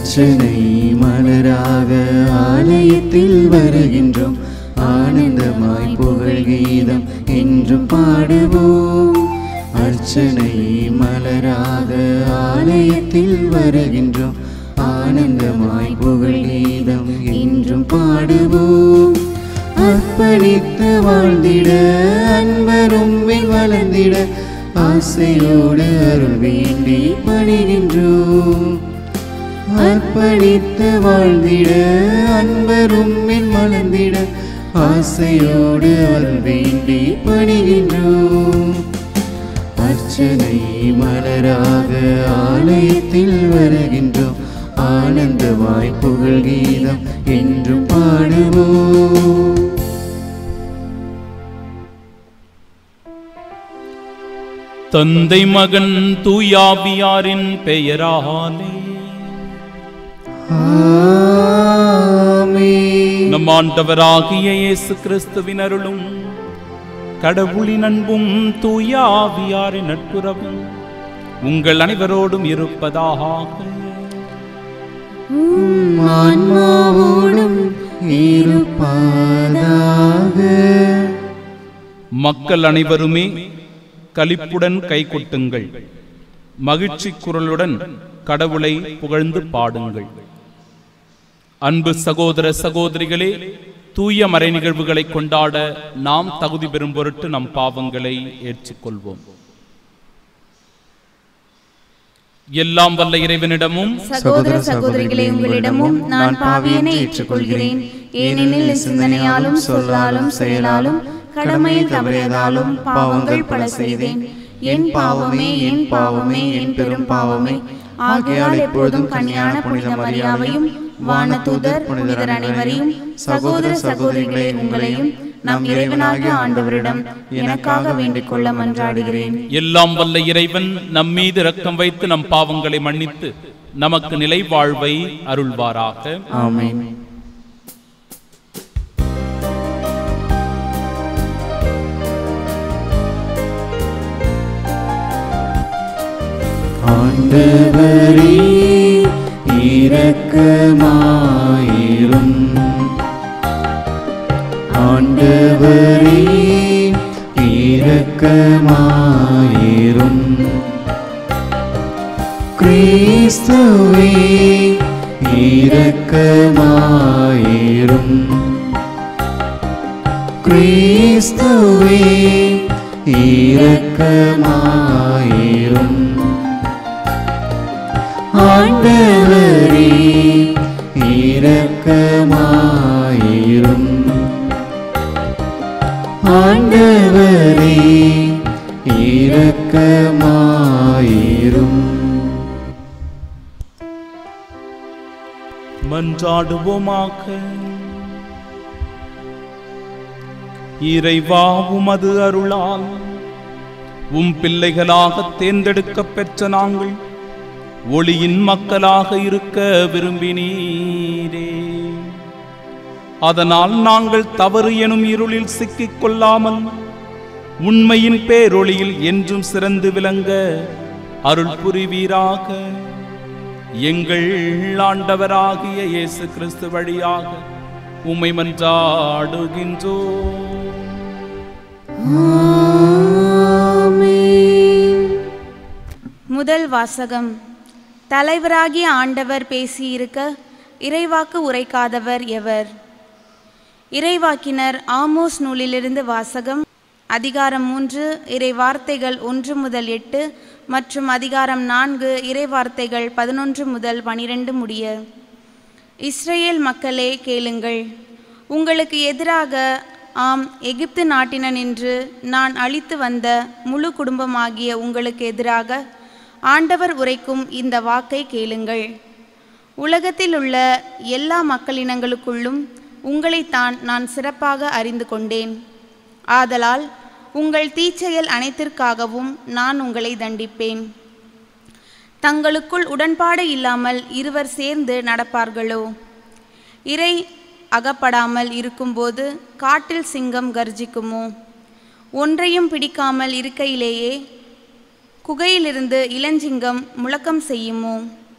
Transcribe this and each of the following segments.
அர்ச்சனை மலராக ஆலயத்தில் வருகின்றோம் ஆனந்தமாய் புகழ் கீதம் என்றும் பாடுவோம் அர்ச்சனை மலராக ஆலயத்தில் வருகின்றோம் ஆனந்தமாய் புகழ் கீதம் என்றும் பாடுவோம் அர்ப்பணித்து வாழ்ந்திட அன்பரும் வளர்ந்திட ஆசையோடு அருள் வேண்டி பணிகின்றோம் அர்ப்பணித்து வாழ்ந்திட அன்பரும் மலர்ந்திட ஆசையோடு அருள் வேண்டி பணிகின்றோம் அர்ச்சனை மலராக ஆலயத்தில் வருகின்றோம் ஆனந்தமாய் புகழ் கீதம் என்றும் பாடுவோம் தந்தை மகன் தூயாவியாரின் பெயராலே ஆமென். நம் ஆண்டவராகிய இயேசு கிறிஸ்துவின் அருளும் கடவுளின் அன்பும் தூயாவியாரின் நட்புறவும் உங்கள் அனைவரோடும் இருப்பதாக உம் ஆன்மாவோடும் இருப்பதாக மக்கள் அனைவருமே களிப்புடன் கை கொட்டுங்கள் மகிழ்ச்சி குரலுடன் கடவுளை புகழ்ந்து பாடுங்கள் அன்பு சகோதர சகோதரிகளே தூய மறை நிகழ்வுகளை கொண்டாட நாம் தகுதி பெறும் பொருட்டு நம் பாவங்களை ஏற்றுக்கொள்வோம் எல்லாம் வல்ல இறைவனிடமும் சகோதர சகோதரிகளே உங்களிடமும் நான் பாவியனை ஏற்றுக்கொள்கிறேன் ஏனெனில் என் சிந்தனையாலும் சொல்லாலும் செயலாலும் கடமையில் தவறியதாலும் பாவங்கள் பல செய்தேன் என் பாவமே என் பாவமே என் பெரும் பாவமே ஆகையால் எப்பொழுதும் கன்னியான புனித மரியாவையும் வானதூதர் புனிதர் அனைவரையும் சகோதர சகோதரிகளே உங்களையும் நம் இறைவனாகிய ஆண்டவரிடம் எனக்காக வேண்டிக் கொள்ள மன்றாடுகிறேன் எல்லாம் வல்ல இறைவன் நம் மீது இரக்கம் வைத்து நம் பாவங்களை மன்னித்து நமக்கு நிலை வாழ்வை அருள்வாராக ஆமென் ஆண்டவரே இரக்கமாயிரும் ஆண்டவரே இரக்கமாயிரும் கிறிஸ்துவே இரக்கமாயிரும் கிறிஸ்துவே இரக்கமாயிரும் ஆண்டவரே இரக்கமாயிரும் ஆண்டவரே இரக்கமாயிரும் மன்றாடுவோமாக இறைவா உமது அருளால் உம் பிள்ளைகளாக தேர்ந்தெடுக்கப் பெற்ற நாங்கள் ஒளியின் மக்களாக இருக்க விரும்பினீரே அதனால் நாங்கள் தவறு எனும் இருளில் சிக்கிக் கொள்ளாமல் உண்மையின் பேரொளியில் என்றும் சிறந்து விளங்க அருள் புரிவீராக எங்கள் ஆண்டவராகிய இயேசு கிறிஸ்து வழியாக உம்மை மன்றாடுகின்றோம் முதல் வாசகம் தலைவராகிய ஆண்டவர் பேசியிருக்க இறைவாக்கு உரைக்காதவர் எவர் இறைவாக்கினர் ஆமோஸ் நூலிலிருந்து வாசகம் அதிகாரம் மூன்று இறை வார்த்தைகள் ஒன்று முதல் எட்டு மற்றும் அதிகாரம் நான்கு இறை வார்த்தைகள் பதினொன்று முதல் பனிரெண்டு முடிய இஸ்ரேல் மக்களே கேளுங்கள் உங்களுக்கு எதிராக ஆம் எகிப்து நாட்டினன் என்று நான் அழித்து வந்த முழு குடும்பமாகிய உங்களுக்கு எதிராக ஆண்டவர் உரைக்கும் இந்த வாக்கை கேளுங்கள் உலகத்தில் உள்ள எல்லா மக்களினங்களுக்குள்ளும் உங்களைத்தான் நான் சிறப்பாக அறிந்து கொண்டேன் ஆதலால் உங்கள் தீச்செயல் அனைத்திற்காகவும் நான் உங்களை தண்டிப்பேன் தங்களுக்குள் உடன்பாடு இல்லாமல் இருவர் சேர்ந்து நடப்பார்களோ இறை அகப்படாமல் இருக்கும்போது காட்டில் சிங்கம் கர்ஜிக்குமோ ஒன்றையும் பிடிக்காமல் இருக்கையிலேயே குகையிலிருந்து இளஞ்சிங்கம் முழக்கம் செய்யுமோ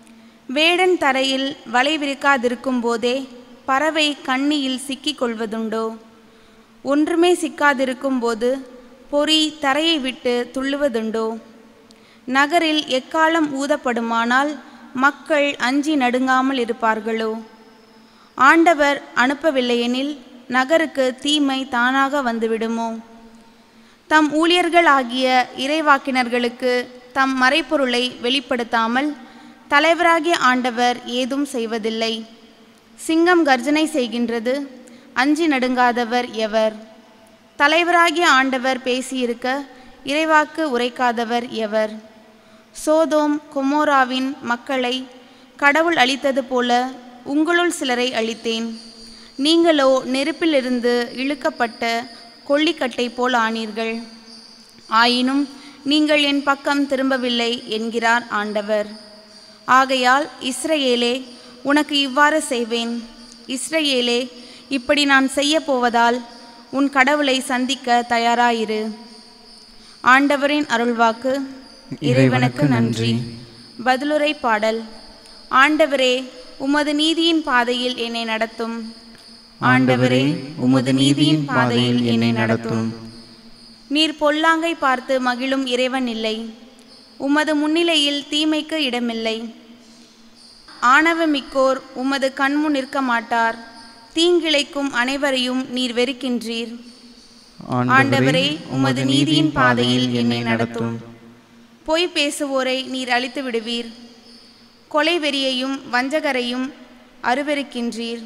வேடன் தரையில் வலை விரிக்காதிருக்கும் போதே பறவை கண்ணியில் சிக்கிக் கொள்வதுண்டோ ஒன்றுமே சிக்காதிருக்கும் போது பொறி தரையை விட்டு துள்ளுவதுண்டோ நகரில் எக்காலம் ஊதப்படுமானால் மக்கள் அஞ்சி நடுங்காமல் இருப்பார்களோ ஆண்டவர் அனுப்பவில்லையெனில் நகருக்கு தீமை தானாக வந்துவிடுமோ தம் ஊழியர்களாகிய இறைவாக்கினர்களுக்கு தம் மறைப்பொருளை வெளிப்படுத்தாமல் தலைவராகிய ஆண்டவர் ஏதும் செய்வதில்லை சிங்கம் கர்ஜனை செய்கின்றது அஞ்சி நடுங்காதவர் எவர் தலைவராகிய ஆண்டவர் பேசியிருக்க இறைவாக்கு உரைக்காதவர் எவர் சோதோம் கொமோராவின் மக்களை கடவுள் அழித்தது போல உங்களுள் சிலரை அழித்தேன் நீங்களோ நெருப்பிலிருந்து இழுக்கப்பட்ட கொள்ளிக்கட்டை போல் ஆனீர்கள் ஆயினும் நீங்கள் என் பக்கம் திரும்பவில்லை என்கிறார் ஆண்டவர் ஆகையால் இஸ்ரவேலே உனக்கு இவ்வாறு செய்வேன் இஸ்ரவேலே இப்படி நான் செய்ய போவதால் உன் கடவுளை சந்திக்க தயாராயிரு ஆண்டவரின் அருள்வாக்கு இறைவனுக்கு நன்றி பதிலுரை பாடல் ஆண்டவரே உமது நீதியின் பாதையில் என்னை நடத்தும் ஆண்டவரே உமது நீதியின் பாதையில் என்னை நடத்தும் நீர் பொல்லாங்கை பார்த்து மகிழும் இறைவன் இல்லை உமது முன்னிலையில் தீமைக்கு இடமில்லை ஆணவமிக்கோர் உமது கண்முன் நிற்க மாட்டார் தீங்கிழைக்கும் அனைவரையும் நீர் வெறுக்கின்றீர் ஆண்டவரே உமது நீதியின் பாதையில் என்னை நடத்தும் பொய் பேசுவோரை நீர் அழித்து விடுவீர் கொலை வெறியையும் வஞ்சகரையும் அருவருக்கின்றீர்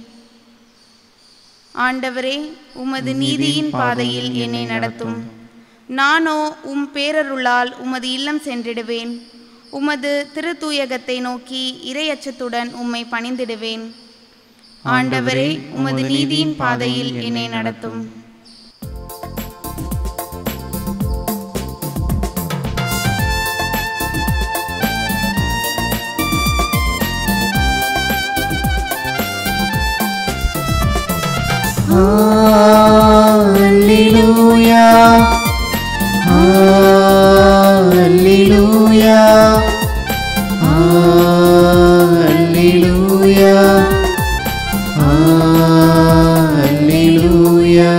ஆண்டவரே உமது நீதியின் பாதையில் என்னை நடத்தும் நானோ உம் பேரருளால் உமது இல்லம் சென்றிடுவேன் உமது திருத்தூயகத்தை நோக்கி இரையச்சத்துடன் உம்மை பணிந்திடுவேன் ஆண்டவரே உமது நீதியின் பாதையில் என்னை நடத்தும் Hallelujah. Hallelujah. Hallelujah. Hallelujah.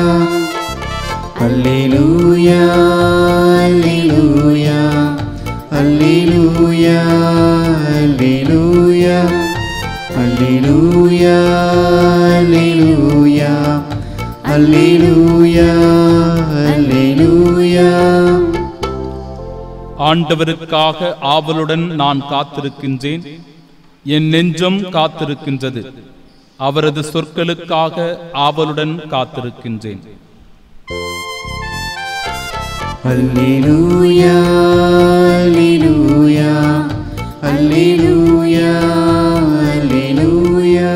Hallelujah. Hallelujah. Hallelujah. Hallelujah. Hallelujah. Hallelujah. Hallelujah. Hallelujah. ஆண்டவருக்காக ஆவலுடன் நான் காத்திருக்கின்றேன் என் நெஞ்சம் காத்திருக்கின்றது அவரது சொற்களுக்காக ஆவலுடன் காத்திருக்கின்றேன் Hallelujah. Hallelujah. Hallelujah. Hallelujah.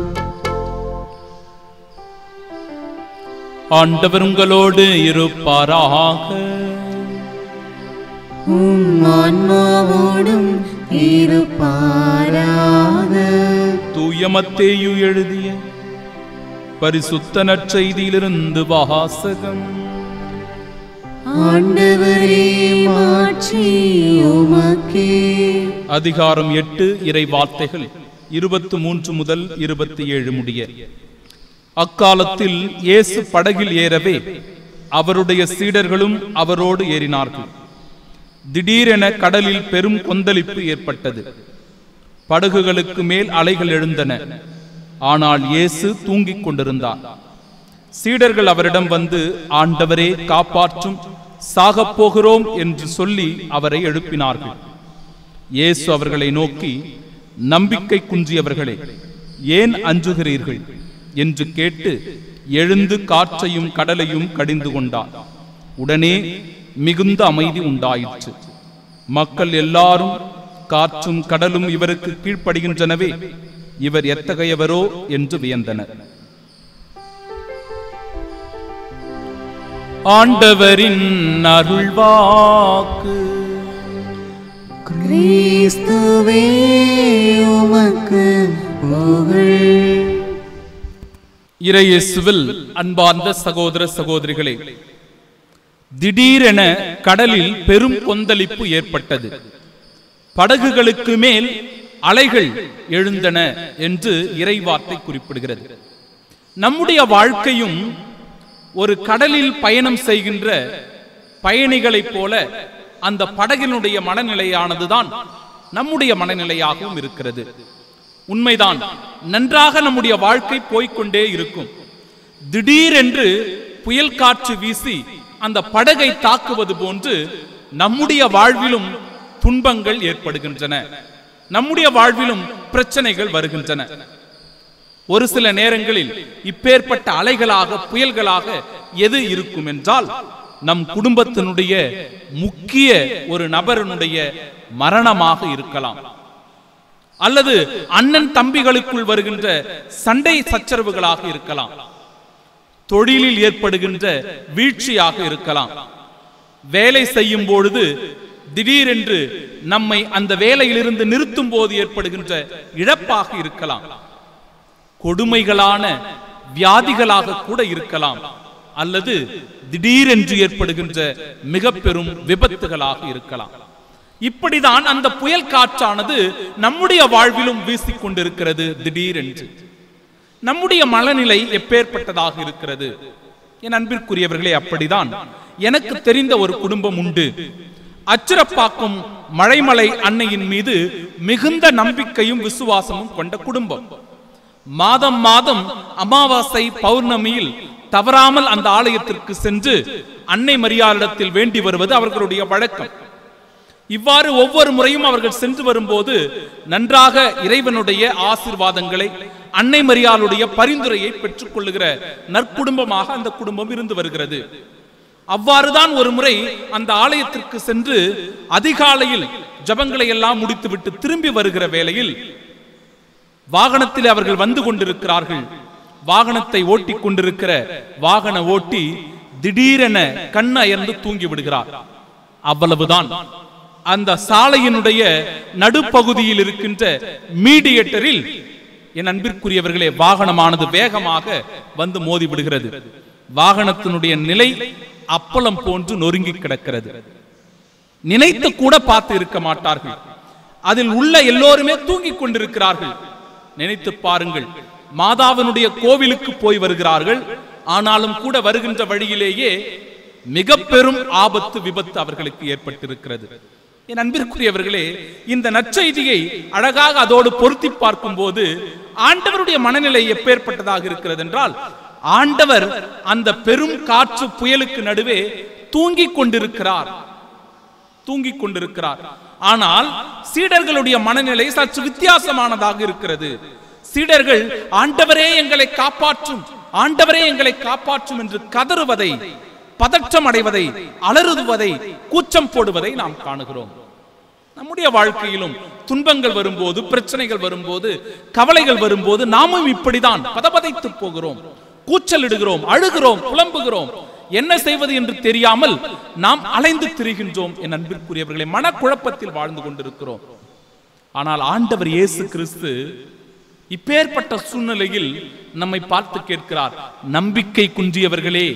ஆண்டவர் உங்களோடு இருப்பாராக உம் ஆன்மாவோடும் இருப்பாராக தூய மத்தேயு எழுதிய பரிசுத்த நற்செய்தியிலிருந்து வாசகம் ஆண்டவரே மாற்றி உமக்கே அதிகாரம் எட்டு இறை வார்த்தைகள் இருபத்து மூன்று முதல் இருபத்தி ஏழு முடிய அக்காலத்தில் இயேசு படகில் ஏறவே அவருடைய சீடர்களும் அவரோடு ஏறினார்கள் திடீரென கடலில் பெரும் கொந்தளிப்பு ஏற்பட்டது படகுகளுக்கு மேல் அலைகள் எழுந்தன ஆனால் இயேசு தூங்கிக் கொண்டிருந்தார் சீடர்கள் அவரிடம் வந்து ஆண்டவரே காப்பாற்றும் சாகப் போகிறோம் என்று சொல்லி அவரை எழுப்பினார்கள் இயேசு அவர்களை நோக்கி நம்பிக்கை குன்றியவர்களே ஏன் அஞ்சுகிறீர்கள் என்று கேட்டு எழுந்து காற்றையும் கடலையும் கடிந்து கொண்டார் உடனே மிகுந்த அமைதி உண்டாயிற்று மக்கள் எல்லாரும் காற்றும் கடலும் இவருக்கு கீழ்ப்படுகின்றனவே இவர் எத்தகையவரோ என்று வியந்தனர் ஆண்டவரின் அருள்வாக்கு கிறிஸ்துவே உமக்கு புகழ் இறையேசுவில் அன்பார்ந்த சகோதர சகோதரிகளே திடீரென கடலில் பெரும் கொந்தளிப்பு ஏற்பட்டது படகுகளுக்கு மேல் அலைகள் எழுந்தன என்று இறைவார்த்தை குறிப்பிடுகிறது நம்முடைய வாழ்க்கையும் ஒரு கடலில் பயணம் செய்கின்ற பயணிகளைப் போல அந்த படகினுடைய மனநிலையானதுதான் நம்முடைய மனநிலையாகவும் இருக்கிறது உண்மைதான் நன்றாக நம்முடைய வாழ்க்கை போய்க்கொண்டே இருக்கும் திடீரென்று புயல் காற்று வீசி அந்த படகை தாக்குவது போன்று நம்முடைய வாழ்விலும் துன்பங்கள் ஏற்படுகின்றன நம்முடைய வாழ்விலும் பிரச்சனைகள் வருகின்றன ஒரு சில நேரங்களில் இப்பேற்பட்ட அலைகளாக புயல்களாக எது இருக்கும் என்றால் நம் குடும்பத்தினுடைய முக்கிய ஒரு நபரினுடைய மரணமாக இருக்கலாம் அல்லது அண்ணன் தம்பிகளுக்குள் வருகின்ற சண்டை சச்சரவுகளாக இருக்கலாம் தொழிலில் ஏற்படுகின்ற வீழ்ச்சியாக இருக்கலாம் வேலை செய்யும் பொழுது திடீரென்று நம்மை அந்த வேலையிலிருந்து நிறுத்தும் போது ஏற்படுகின்ற இழப்பாக இருக்கலாம் கொடுமைகளான வியாதிகளாக கூட இருக்கலாம் அல்லது திடீரென்று ஏற்படுகின்ற மிக பெரும் விபத்துகளாக இருக்கலாம் இப்படிதான் அந்த புயல் காற்றானது நம்முடைய வாழ்விலும் வீசிக்கொண்டிருக்கிறது திடீரென்று நம்முடைய மனநிலை எப்பேற்பட்டதாக இருக்கிறது என் அன்பிற்குரியவர்களே அப்படிதான் எனக்கு தெரிந்த ஒரு குடும்பம் உண்டு அச்சிரப்பாக்கம் மழைமலை அன்னையின் மீது மிகுந்த நம்பிக்கையும் விசுவாசமும் கொண்ட குடும்பம் மாதம் மாதம் அமாவாசை பௌர்ணமியில் தவறாமல் அந்த ஆலயத்திற்கு சென்று அன்னை மரியாளிடத்தில் வேண்டி வருவது அவர்களுடைய வழக்கம் இவ்வாறு ஒவ்வொரு முறையும் அவர்கள் சென்று வரும்போது நன்றாக இறைவனுடைய ஆசிர்வாதங்களை அன்னை மரியாளுடைய பரிந்துரையை பெற்றுக் கொள்ளுகிற நற்குடும்பமாக அந்த குடும்பம் இருந்து வருகிறது அவ்வாறுதான் ஒரு முறை அந்த ஆலயத்திற்கு சென்று அதிகாலையில் ஜபங்களை எல்லாம் முடித்துவிட்டு திரும்பி வருகிற வேளையில் வாகனத்தில் அவர்கள் வந்து கொண்டிருக்கிறார்கள் வாகனத்தை ஓட்டிக் கொண்டிருக்கிற வாகன ஓட்டி திடீரென கண் அயர்ந்து தூங்கி விடுகிறார் அவ்வளவுதான் அந்த சாலையினுடைய நடுப்பகுதியில் இருக்கின்ற மீடியேட்டரில் என் அன்பிற்குரியவர்களே வாகனமானது வேகமாக வந்து மோதி விடுகிறது வாகனத்தினுடைய நிலை அப்பளம் போன்று நொறுங்கி கிடக்கிறது நினைத்து கூட பார்த்து இருக்க மாட்டார்கள் அதில் உள்ள எல்லோருமே தூங்கிக் கொண்டிருக்கிறார்கள் நினைத்து பாருங்கள் மாதாவினுடைய கோவிலுக்கு போய் வருகிறார்கள் ஆனாலும் கூட வருகின்ற வழியிலேயே மிக பெரும் ஆபத்து விபத்து அவர்களுக்கு ஏற்பட்டிருக்கிறது என் அன்பிற்குரியவர்களே இந்த நற்செய்தியை அழகாக அதோடு பொருத்தி பார்க்கும் போது ஆண்டவருடைய மனநிலை எப்பேற்பட்டதாக இருக்கிறது என்றால் ஆண்டவர் அந்த பெரும் காற்று புயலுக்கு நடுவே தூங்கிக் கொண்டிருக்கிறார் தூங்கிக் கொண்டிருக்கிறார் ஆனால் சீடர்களுடைய மனநிலை சற்று வித்தியாசமானதாக இருக்கிறது சீடர்கள் ஆண்டவரே எங்களை காப்பாற்றும் ஆண்டவரே எங்களை காப்பாற்றும் என்று கதறுவதை பதற்றம் அடைவதை அலறுவதை கூச்சம் போடுவதை நாம் காணுகிறோம் நம்முடைய வாழ்க்கையிலும் துன்பங்கள் வரும்போது பிரச்சனைகள் வரும்போது கவலைகள் வரும்போது நாமும் இப்படிதான் பதபதைத்து போகிறோம் கூச்சலிடுகிறோம் அழுகிறோம் புலம்புகிறோம் என்ன செய்வது என்று தெரியாமல் நாம் அலைந்து திரிகின்றோம் என் அன்பிற்குரியவர்களை மனக்குழப்பத்தில் வாழ்ந்து கொண்டிருக்கிறோம் ஆனால் ஆண்டவர் இயேசு கிறிஸ்து இப்பேற்பட்ட சூழ்நிலையில் நம்மை பார்த்து கேட்கிறார் நம்பிக்கை குன்றியவர்களே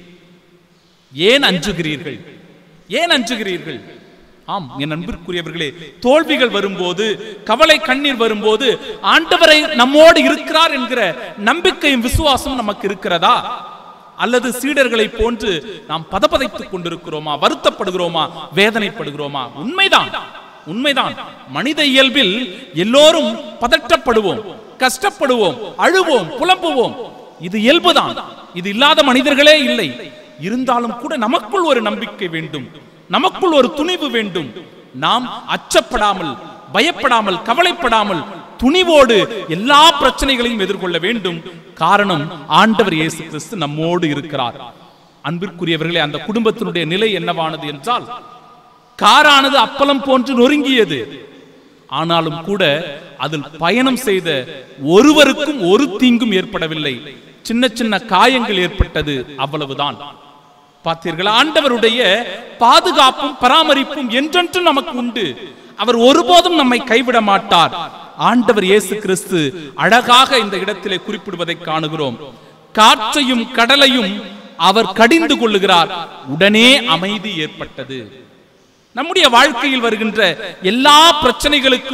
ஏன் அஞ்சுகிறீர்கள் ஏன் அஞ்சுகிறீர்கள் ஆம் என் அன்பிற்குரியவர்களே தோல்விகள் வரும்போது கவலை கண்ணீர் வரும்போது ஆண்டவரை நம்மோடு இருக்கிறார் என்கிற நம்பிக்கையும் விசுவாசம் நமக்கு இருக்கிறதா அல்லது சீடர்களை போன்று நாம் பதபதைத்துக் கொண்டிருக்கிறோமா வருத்தப்படுகிறோமா வேதனைப்படுகிறோமா உண்மைதான் உண்மைதான் மனித இயல்பில் எல்லோரும் பதற்றப்படுவோம் கஷ்டப்படுவோம் அழுவோம் புலம்புவோம் இது இயல்புதான் இது இல்லாத மனிதர்களே இல்லை இருந்தாலும் கூட நமக்குள் ஒரு நம்பிக்கை வேண்டும் நமக்குள் ஒரு துணிவு வேண்டும் நாம் அச்சப்படாமல் பயப்படாமல் கவலைப்படாமல் துணிவோடு எல்லா பிரச்சனைகளையும் எதிர்கொள்ள வேண்டும் காரணம் ஆண்டவர் இயேசு கிறிஸ்து நம்மோடு இருக்கிறார் அன்பிற்குரியவர்களே அந்த குடும்பத்தினுடைய நிலை என்னவானது என்றால் காரானது அப்பளம் போன்று நொறுங்கியது ஆனாலும் கூட அதில் பயணம் செய்த ஒருவருக்கும் ஒரு தீங்கும் ஏற்படவில்லை சின்ன சின்ன காயங்கள் ஏற்பட்டது அவ்வளவுதான் பார்த்தீர்களா ஆண்டவருடைய பாதுகாப்பும் பராமரிப்பும் என்றென்றும் நமக்கு உண்டு அவர் ஒருபோதும் நம்மை கைவிட மாட்டார் ஆண்டவர் இயேசு கிறிஸ்து அழகாக இந்த இடத்திலே குறிப்பிடுவதை காணுகிறோம் காற்றையும் கடலையும் அவர் கடிந்து கொள்ளுகிறார் உடனே அமைதி ஏற்பட்டது நம்முடைய வாழ்க்கையில் வருகின்ற எல்லா பிரச்சனைகளுக்கும்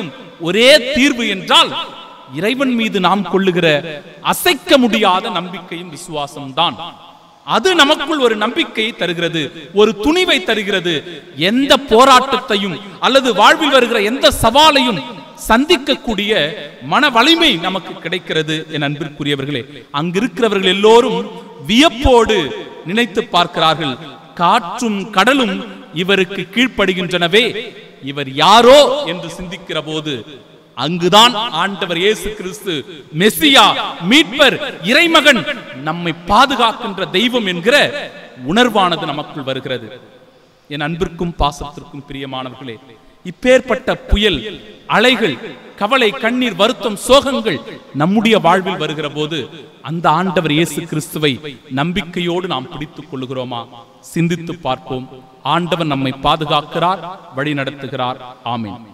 ஒரே தீர்வு என்றால் இறைவன் மீது நாம் கொள்ளுகிற அசைக்க முடியாத நம்பிக்கையும் விசுவாசம் தான் அது நமக்குள் ஒரு நம்பிக்கையை தருகிறது ஒரு துணிவை தருகிறது எந்த போராட்டத்தையும் அல்லது வாழ்வில் வருகிற எந்த சவாலையும் சந்திக்கக்கூடிய மன வலிமை நமக்கு கிடைக்கிறது என் அன்பிற்குரியவர்களே அங்கிருக்கிறவர்கள் எல்லோரும் வியப்போடு நினைத்து பார்க்கிறார்கள் காற்றும் கடலும் இவருக்கு கீழ்ப்படுகின்றனவே இவர் யாரோ என்று சிந்திக்கிற போது அங்குதான் ஆண்டவர் இயேசு கிறிஸ்து மெஸ்ஸியா மீட்பர் இறைமகன் நம்மை பாதுகாக்கின்ற தெய்வம் என்கிற உணர்வானது நமக்குள் வருகிறது என் அன்பிற்கும் பாசத்திற்கும் பிரியமானவர்களே இப்பேற்பட்ட புயல் அலைகள் கவலை கண்ணீர் வருத்தம் சோகங்கள் நம்முடைய வாழ்வில் வருகிற போது அந்த ஆண்டவர் இயேசு கிறிஸ்துவை நம்பிக்கையோடு நாம் பிடித்துக் கொள்ளுகிறோமா சிந்தித்து பார்ப்போம் ஆண்டவர் நம்மை பாதுகாக்கிறார் வழி நடத்துகிறார் ஆமீன்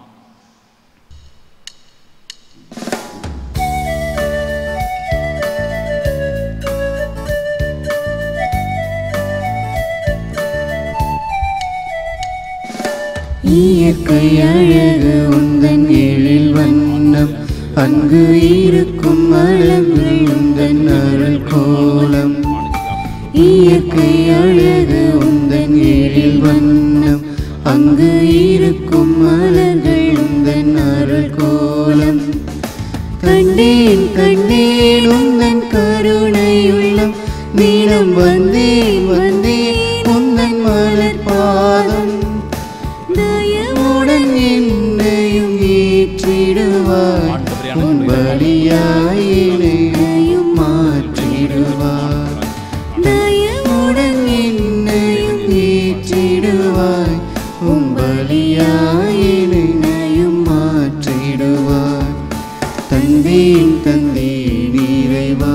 இயற்கை அழகு உந்தன் எழில் வண்ணம் அங்கு இருக்கும் அழகு உந்தன் அருள் கோலம் இயற்கை அழகு உந்தன் எழில் வண்ணம் அங்கு இருக்கும் அழகு உந்தன் அருள் கோலம் கண்டேன் கண்டேன் உந்தன் கருணையுள்ளம் நீளம் வந்தேன் வந்தேன் உந்தன் மலர் பாதம் தயவுடன் என்னையும் ஏற்றிடுவார் ஆண்டவரே, உன் பலியாய் என்னையும் மாற்றிடுவார் தயவுடன் என்னையும் ஏற்றிடுவாய் உன் பலியாய் என்னையும் மாற்றிடுவார் தந்தேன் தந்தேன் இறைவா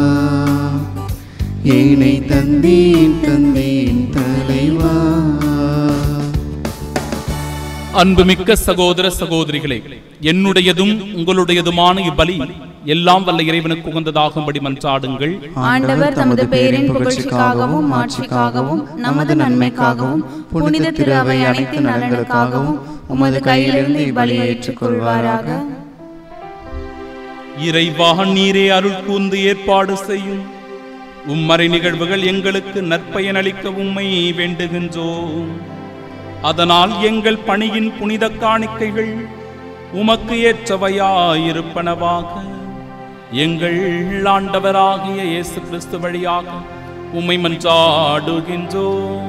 ஏனை தந்தேன் தந்தேன் தலைவா அன்புமிக்க சகோதர சகோதரிகளே என்னுடையதும் உங்களுடையதுமான இப்பலி எல்லாம் வல்ல இறைவனுக்கு உகந்ததாகும்படி மன்றாடுங்கள் ஆண்டவர் தமது பெயரின் புகழ்ச்சிக்காகவும் மாட்சிக்காகவும் நமது நன்மைக்காகவும் புனித திரு அவை அனைத்து நலனுக்காகவும் உமது கையிலிருந்து இப்பலியை ஏற்றுக்கொள்வாராக இறைவா நீரே அருள் கூர்ந்து ஏற்பாடு செய்யும் உம்மறை நிகழ்வுகள் எங்களுக்கு நற்பயனளிக்க உம்மை வேண்டுகின்றோம் அதனால் எங்கள் பணியின் புனித காணிக்கைகள் உமக்கு ஏற்றவையாயிருப்பனவாக எங்கள் ஆண்டவராகிய இயேசு கிறிஸ்து வழியாக உம்மை மன்றாடுகின்றோம்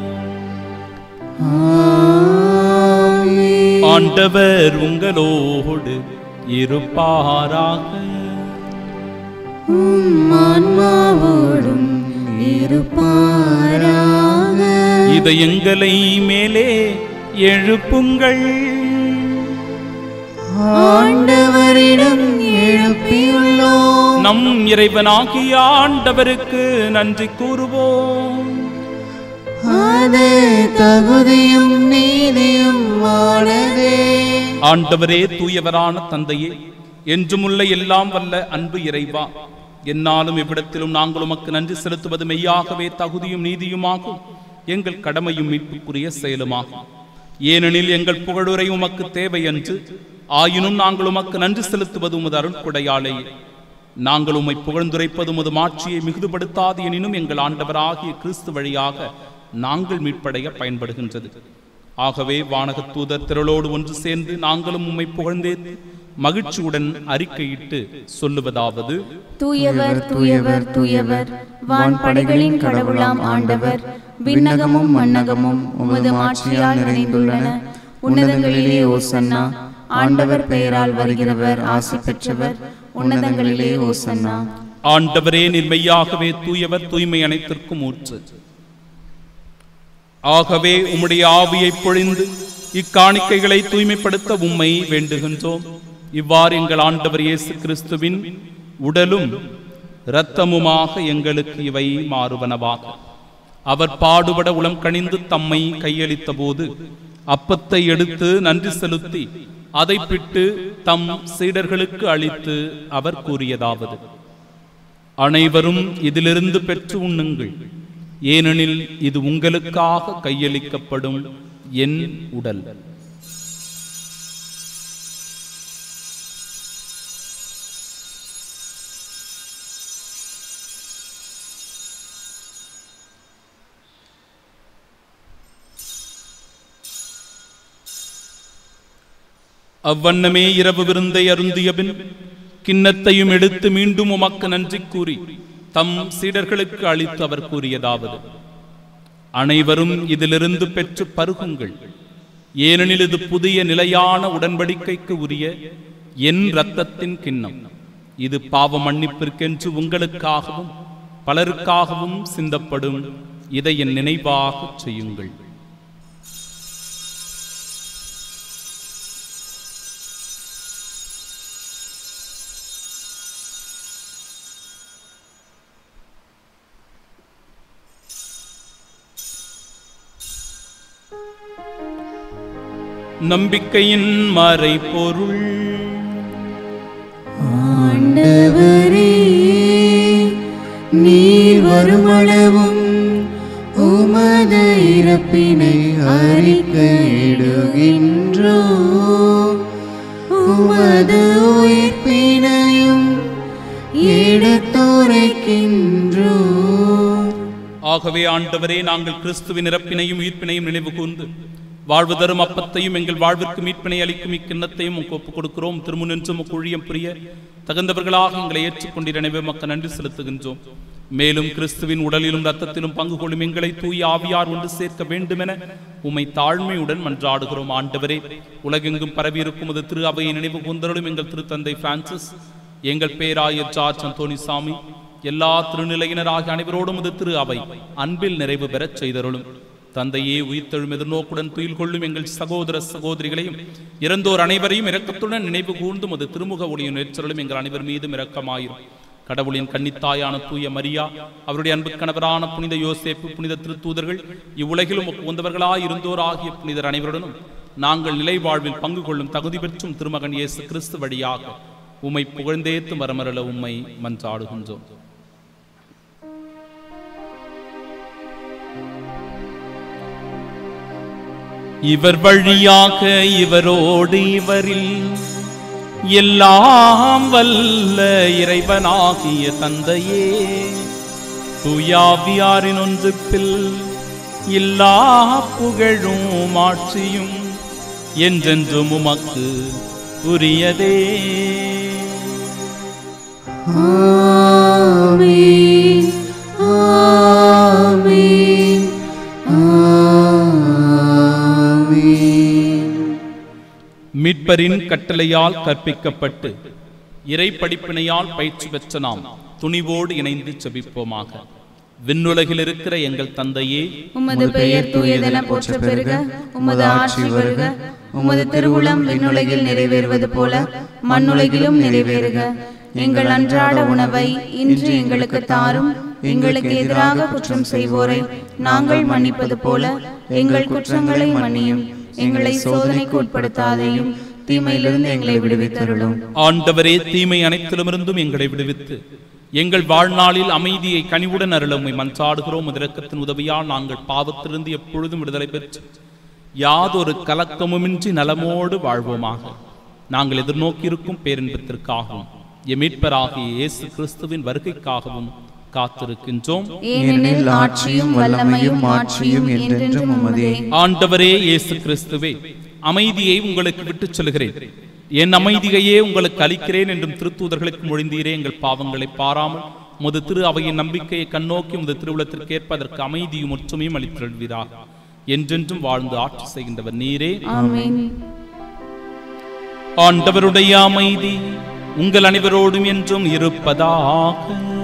ஆண்டவர் உங்களோடு இருப்பாராக உம் ஆன்மாவோடும் இருப்பாராக இதயங்களை மேலே எழுப்புங்கள் ஆண்டவரிடம் எழுப்பியுள்ளோம் நம் இறைவனாகிய ஆண்டவருக்கு நன்றி கூறுவோம் அது தகுதியும் நீதியும் ஆனதே ஆண்டவரே தூயவரான தந்தையே என்றுமுள்ள எல்லாம் வல்ல அன்பு இறைவா என்னாலும் இவ்விடத்திலும் நாங்கள் உமக்கு நன்றி செலுத்துவது மெய்யாகவே தகுதியும் நீதியுமாகும் எங்கள் கடமையும் மீட்புக்குரிய செயலுமாகும் ஏனெனில் எங்கள் புகழுரை உமக்கு தேவை என்று ஆயினும் நாங்கள் உமக்கு நன்றி செலுத்துவது உமது அருட்கொடையாலேயே நாங்கள் உம்மை புகழ்ந்துரைப்பது உமது மாட்சியை மிகுதுபடுத்தாது எனினும் எங்கள் ஆண்டவராகிய கிறிஸ்து வழியாக நாங்கள் மீட்படைய பயன்படுகின்றது ஆகவே வானகத் தூதர் திரளோடு ஒன்று சேர்ந்து நாங்களும் உம்மை புகழ்ந்தேத்து மகிழ்ச்சியுடன் அறிக்கையிட்டு சொல்லுவதாவது தூயவர் தூயவர் தூயவர் வான்படைகளின் கடவுளாம் ஆண்டவர் விண்ணகமும் மண்ணகமும் உமது மாட்சியால் நிறைந்துள்ளன உன்னதங்களிலே ஓசன்னா ஆண்டவர் பெயரால் வருகிறவர் ஆசி பெற்றவர் உன்னதங்களிலே ஓசன்னா ஆண்டவரே நிர்மையாகவே தூயவர் தூய்மை அனைத்திற்கும் ஊற்று ஆகவே உம்முடைய ஆவியை பொழிந்து இக்காணிக்கைகளை தூய்மைப்படுத்த உம்மை வேண்டுகின்றோம் இவ்வாறு எங்கள் ஆண்டவர் இயேசு கிறிஸ்துவின் உடலும் இரத்தமுமாக எங்களுக்கு இவை மாறுவனவாக அவர் பாடுபட உளம் கனிந்து தம்மை கையளித்த போது அப்பத்தை எடுத்து நன்றி செலுத்தி அதை பிட்டு தம் சீடர்களுக்கு அளித்து அவர் கூறியதாவது அனைவரும் இதிலிருந்து பெற்று உண்ணுங்கள் ஏனெனில் இது உங்களுக்காக கையளிக்கப்படும் என் உடல் அவ்வண்ணமே இரவு விருந்தை அருந்திய பின் கிண்ணத்தையும் எடுத்து மீண்டும் உமக்கு நன்றி கூறி தம் சீடர்களுக்கு அளித்து அவர் கூறியதாவது அனைவரும் இதிலிருந்து பெற்று பருகுங்கள் ஏனெனில் இது புதிய நிலையான உடன்படிக்கைக்கு உரிய என் இரத்தத்தின் கிண்ணம் இது பாவ மன்னிப்பிற்கென்று உங்களுக்காகவும் பலருக்காகவும் சிந்தப்படும் இதை என் நினைவாகச் செய்யுங்கள் நம்பிக்கையின் மறைபொருள் ஆண்டவரே நீர் வருமளவும் உமது இறப்பினை அறிக்கையிடுகின்றோ உமது உயிர்ப்பினையும் எடுத்துரைக்கின்றோ ஆகவே ஆண்டவரே நாங்கள் கிறிஸ்துவின் இறப்பினையும் உயிர்ப்பினையும் நினைவு கூர்ந்து வாழ்வு தரும் அப்பத்தையும் எங்கள் வாழ்விற்கு மீட்பினை அளிக்கும் இக்கிண்ணத்தையும் உமக்கு ஒப்புக் கொடுக்கிறோம் திருமுனின்று உமக்கு ஊழியம் புரிய தகுந்தவர்களாக எங்களை ஏற்றுக்கொண்டிருந்த எனவே மக்க நன்றி செலுத்துகின்றோம் மேலும் கிறிஸ்துவின் உடலிலும் ரத்தத்திலும் பங்கு கொள்ளும் எங்களை தூய ஆவியார் ஒன்று சேர்க்க வேண்டுமென உம்மை தாழ்மையுடன் மன்றாடுகிறோம் ஆண்டவரே உலகெங்கும் பரவியிருக்கும் அது திரு அவையை நினைவு கூர்ந்தருளும் எங்கள் திருத்தந்தை பிரான்சிஸ் எங்கள் பேராயர் ஜார்ஜ் அந்தோணி சாமி எல்லா திருநிலையினராகிய அனைவரோடும் இது திரு அவை அன்பில் நிறைவு பெறச் செய்தருளும் தந்தையே உயிர்த்தெழும் எதிர்நோக்குடன் துயில் கொள்ளும் எங்கள் சகோதர சகோதரிகளையும் இறந்தோர் அனைவரையும் இரக்கத்துடன் நினைவு கூர்ந்தும் அது திருமுக ஒளியும் நேற்றலும் எங்கள் அனைவர் மீதும் இரக்கமாயிரும் கடவுளின் கன்னித்தாயான தூய மரியா அவருடைய அன்பு கணவரான புனித யோசேப்பு புனித திருத்தூதர்கள் இவ்வுலகிலும் உந்தவர்களாய் இருந்தோர் ஆகிய புனிதர் அனைவருடனும் நாங்கள் நிலை வாழ்வில் பங்கு கொள்ளும் தகுதி பெற்றும் திருமகன் இயேசு கிறிஸ்து வழியாக உம்மை புகழ்ந்தேத்து வரமரல உம்மை மன்றாடுகின்றோம் இவர் வழியாக இவரோடு இவரில் எல்லாம் வல்ல இறைவனாகிய தந்தையே தூயாவியாரின் ஒன்றுப்பில் எல்லா புகழும் ஆட்சியும் என்றென்றும் உமக்கு உரியதே ஆமென் ஆமென் ஆமென் மீட்பரின் கட்டளையால் கற்பிக்கப்பட்டு இறை படிப்பினையால் பயிற்சி பெற்ற நாம் துணிவோடு இணைந்து செபிப்போமாக விண்ணுலகில் இருக்கிற எங்கள் தந்தையே உமது பெயர் தூயதென போற்ற பெருக உமது ஆட்சி வருக உமது திருவுளம் விண்ணுலகில் நிறைவேறுவது போல மண்ணுலகிலும் நிறைவேறுக எங்கள் அன்றாட உணவை இன்று எங்களுக்கு தாரும் எங்களுக்கு எதிராக குற்றம் செய்வோரை நாங்கள் மன்னிப்பது போல எங்கள் குற்றங்களை மன்னியும் எங்களை சோதனைக்கு உட்படுத்தாதையும் தீமையிலிருந்து எங்களை விடுவித்தருளும் ஆண்டவரே தீமை அனைத்திலுமிருந்தும் எங்களை விடுவித்து எங்கள் வாழ்நாளில் அமைதியை கனிவுடன் அருள உம்மை மன்றாடுகிறோம் இரக்கத்தின் உதவியால் நாங்கள் பாவத்திலிருந்து எப்பொழுதும் விடுதலை பெற்று யாதொரு கலக்கமுமின்றி நலமோடு வாழ்வோமாக நாங்கள் எதிர்நோக்கியிருக்கும் பேரின்பத்திற்காகவும் எம் மீட்பராகிய இயேசு கிறிஸ்துவின் வருகைக்காகவும் காத்திருக்கின்றோம் ஏனெனில் ஆட்சியும் வல்லமையும் மாட்சியும் என்றென்றும் உமதே ஆண்டவரே இயேசு கிறிஸ்துவே அமைதியை உங்களுக்கு விட்டுச் சொல்கிறேன் என் அமைதியையே உங்களுக்கு அளிக்கிறேன் என்றும் திருத்தூதர்களுக்கு மொழிந்தீரே எங்கள் பாவங்களை பாராமல் முது திரு அவையின் நம்பிக்கையை கண்ணோக்கி முது திருவுளத்திற்கு ஏற்பதற்கு அமைதியும் ஒற்றுமையும் அளித்திருவீராக என்றென்றும் வாழ்ந்து ஆட்சி செய்கின்றவர் நீரே ஆமென் ஆண்டவருடைய அமைதி உங்கள் அனைவரோடும் என்றும் இருப்பதாக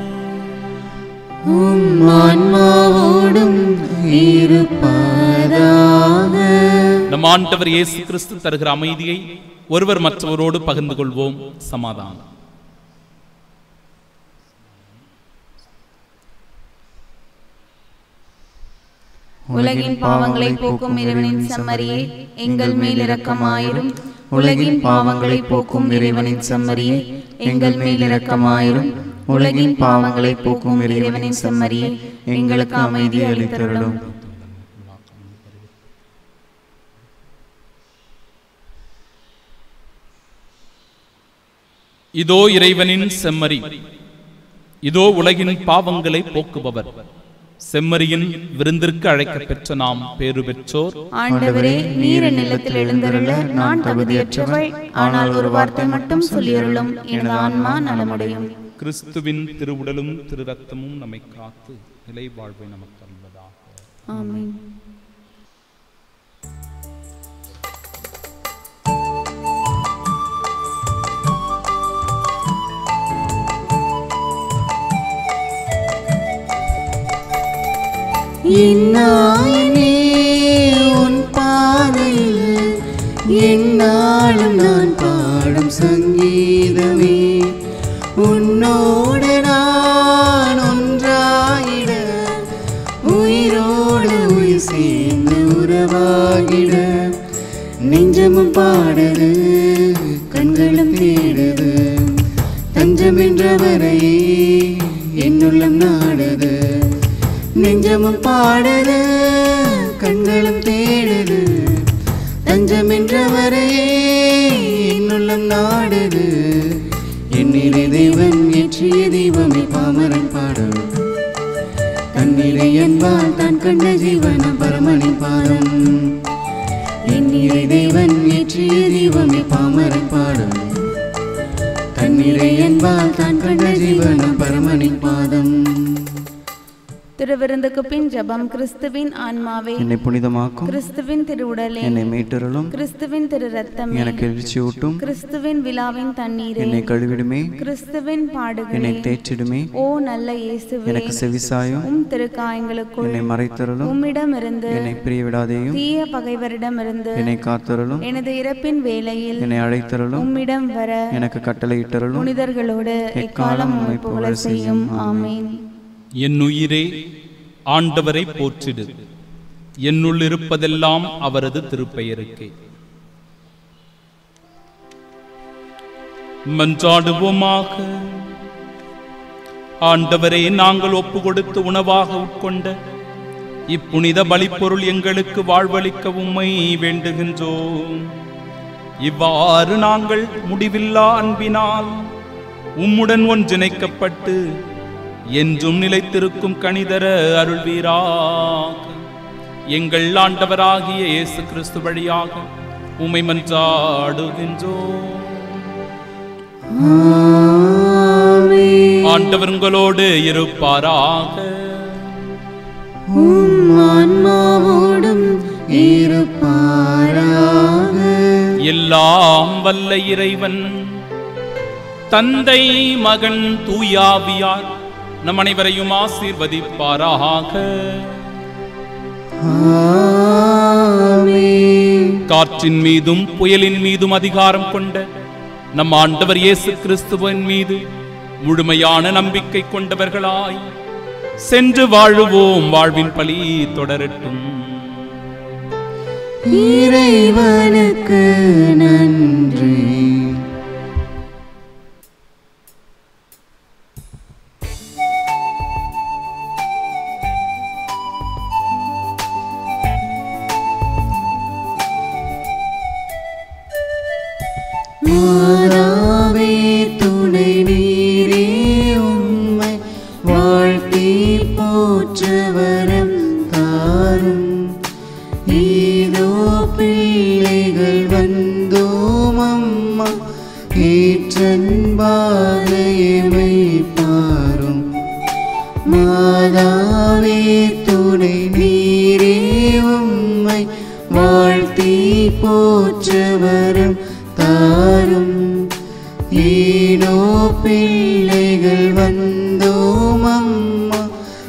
உம் ஆன்மாவோடும் இருப்பதாக நம் ஆண்டவர் இயேசு கிறிஸ்து தருகிற அமைதியை ஒருவர் மற்றவரோடு பகிர்ந்து கொள்வோம் சமாதானம் உலகின் பாவங்களை போக்கும் இறைவனின் செம்மறியே எங்கள் மேல் இரக்கமாயிரும் உலகின் பாவங்களை போக்கும் இறைவனின் செம்மறியே எங்கள் மேல் இரக்கமாயிரும் உலகின் பாவங்களை போக்கும் இறைவனின் செம்மறியே எங்களுக்கு அமைதி அளித்தருளும் இதோ இறைவனின் செம்மறி இதோ உலகின் பாவங்களை போக்குபவர் செம்மறியின் விருந்திற்கு அழைக்கப் பெற்ற நாம் பேறு பெற்றோர் ஆண்டவரே நீர் என் நிலத்தில் எழுந்தருள நான் தகுதியற்றவள் ஆனால் ஒரு வார்த்தை மட்டும் சொல்லியருளும் எனது ஆன்மா நலமடையும் கிறிஸ்துவின் திருவுடலும் திரு ரத்தமும் நம்மை காத்து நிலை வாழ்வை நமக்கு அருள்வதாக ஆமென் என்னாயினே உன் பாதையில் என்னாலும் நான் பாடும் சங்கீதமே உன்னோடு நான் ஒன்றாயிட உயிரோடு உயிர் சேர்ந்து உறவாகிட நெஞ்சமும் பாடுது கண்களும் தேடுது தஞ்சமென்றவரையே என்னுள்ளம் நாடுது நெஞ்சமும் பாடுது கண்களும் தேடுது தஞ்சமென்றவரையே என்னுள்ளம் நாடுது என்னிலே தேவன் ஏற்றிய தெய்வமே பாமரன் பாடும் தன்னிலை என்பால் தான் கண்ட ஜீவன பரமனின் பாதம் என்னிலை தேவன் ஏற்றிய தெய்வமே பாமரன் பாடும் தன்னிலை என்பால் தான் கண்ட ஜீவன பரமனின் பாதம் திருவிருந்துக்கு பின் ஜெபம் கிறிஸ்துவின் ஆன்மாவே என்னை புனிதமாக்கும் கிறிஸ்துவின் திருவுடலே என்னை மீட்டருளும் கிறிஸ்துவின் திரு ரத்தமே எனக்கு எழுச்சியூட்டும் கிறிஸ்துவின் விழாவின் தண்ணீரே என்னை கழுவிடுமே கிறிஸ்துவின் பாடுகளே என்னை தேற்றிடுமே ஓ நல்ல இயேசுவே எனக்கு செவிசாயும் உம் திருக்காயங்களுக்குள் என்னை மறைத்தருளும் உம்மிடமிருந்து என்னை பிரிய விடாதேயும் தீய பகைவரிடமிருந்து என்னை காத்தருளும் எனது இறப்பின் வேளையில் என்னை அழைத்தருளும் உம்மிடம் வர எனக்கு கட்டளையிட்டருளும் புனிதர்களோடு எக்காலம் உம்மை புகழ செய்யும் ஆமேன் என் உயிரே ஆண்டவரை போற்றிடு என்னுள் இருப்பதெல்லாம் அவரது திருப்பெயருக்கே மன்றாடுவோமாக ஆண்டவரே நாங்கள் ஒப்பு கொடுத்து உணவாக உட்கொண்ட இப்புனித பலிப்பொருள் எங்களுக்கு வாழ்வளிக்க உம்மை வேண்டுகின்றோம் இவ்வாறு நாங்கள் முடிவில்லா அன்பினால் உம்முடன் ஒன்றிணைக்கப்பட்டு என்றும் நிலைத்திருக்கும் கணிதர அருள்வீராக எங்கள் ஆண்டவராகிய இயேசு கிறிஸ்து வழியாக உமை மன்றாடுகின்றோம் ஆண்டவர் உங்களோடு இருப்பாராக உம் ஆன்மாவோடும் இருப்பாராக எல்லாம் வல்ல இறைவன் தந்தை மகன் தூயாவியார் நம் அனைவரையும் ஆசீர்வதிப்பாராக ஆமென். காற்றின் மீதும் புயலின் மீதும் அதிகாரம் கொண்ட நம் ஆண்டவர் இயேசு கிறிஸ்துவின் மீது முழுமையான நம்பிக்கை கொண்டவர்களாய் சென்று வாழுவோம் வாழ்வின் பலி தொடரட்டும் இறைவனுக்கு நன்றி மாதாவே துணை நீரே உம்மை வாழ்த்தி போற்றவரம் தாரும் ஏதோ பிள்ளைகள் வந்தோம் அம்மா ஏற்றன்பாதையமை பாரும் மாதாவே துணை நீரே உம்மை வாழ்த்தி போற்றவரம் தாரும் ஏனோ பிள்ளைகள் வந்தோம் அம்மா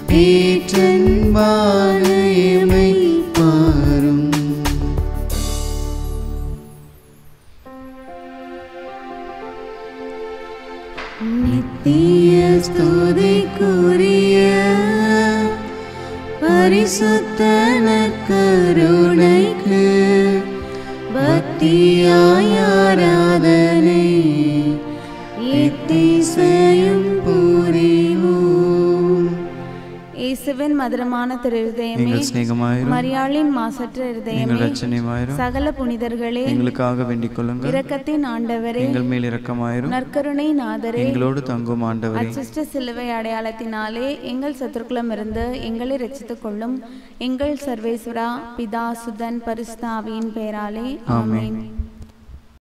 ஏற்றன்பாதையமை பாரும் நித்திய ஸ்துதிக்குரிய பரிசுத்த கருணைக்கு பக்தியாய் ஆராதனை எத்திசையும் புரிவோம் இயேசுவின் மதுரமான திரு இருதயமே எங்கள் சிநேகமாயிரும் மரியாளின் மாசற்ற எங்கள் இருதயமே ரட்சணியமாயிரும் சகல புனிதர்களே எங்களுக்காக வேண்டிக் கொள்ளுங்கள் இரக்கத்தின் ஆண்டவரே எங்கள் மேல் இரக்கமாயிரும் நற்கருணை நாதரே எங்களோடு தங்கும் ஆண்டவரே அச்சிஷ்ட சிலுவை அடையாளத்தினாலே எங்கள் சத்துருக்குளமிருந்து எங்களை ரட்சித்துக் கொள்ளும் எங்கள் சர்வேஸ்வரா பிதா சுதன் பரிசுத்த ஆவியின் பெயராலே ஆமென்